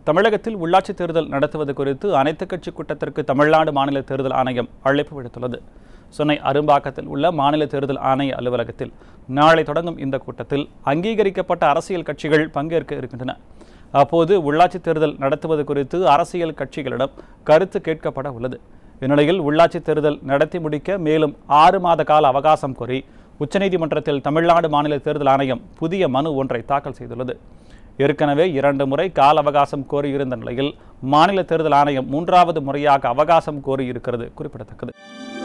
தமிழகத்தில் உள்ளாட்சி தேர்தல் நடத்துவது குறித்து அனைத்துக் கட்சி கூட்டத்திற்கு தமிழ்நாடு மாநில தேர்தல் ஆணையம் அழைப்பு விடுத்துள்ளது சென்னை அரும்பாக்கத்தில் உள்ள மாநில தேர்தல் ஆணைய அலுவலகத்தில் நாளை தொடங்கும் இந்த கூட்டத்தில் அங்கீகரிக்கப்பட்ட அரசியல் கட்சிகள் பங்கேற்க இருக்கின்றன அப்போது உள்ளாட்சி தேர்தல் நடத்துவது குறித்து அரசியல் கட்சிகளிடம் கருத்து கேட்கப்பட உள்ளது இந்நிலையில் உள்ளாட்சி தேர்தல் நடத்தி முடிக்க மேலும் ஆறு மாத கால அவகாசம் கோரி உச்சநீதிமன்றத்தில் தமிழ்நாடு மாநில தேர்தல் ஆணையம் புதிய மனு ஒன்றை தாக்கல் செய்துள்ளது ஏற்கனவே இரண்டு முறை கால அவகாசம் கோரியிருந்த நிலையில் மாநில தேர்தல் ஆணையம் மூன்றாவது முறையாக அவகாசம் கோரியிருக்கிறது குறிப்பிடத்தக்கது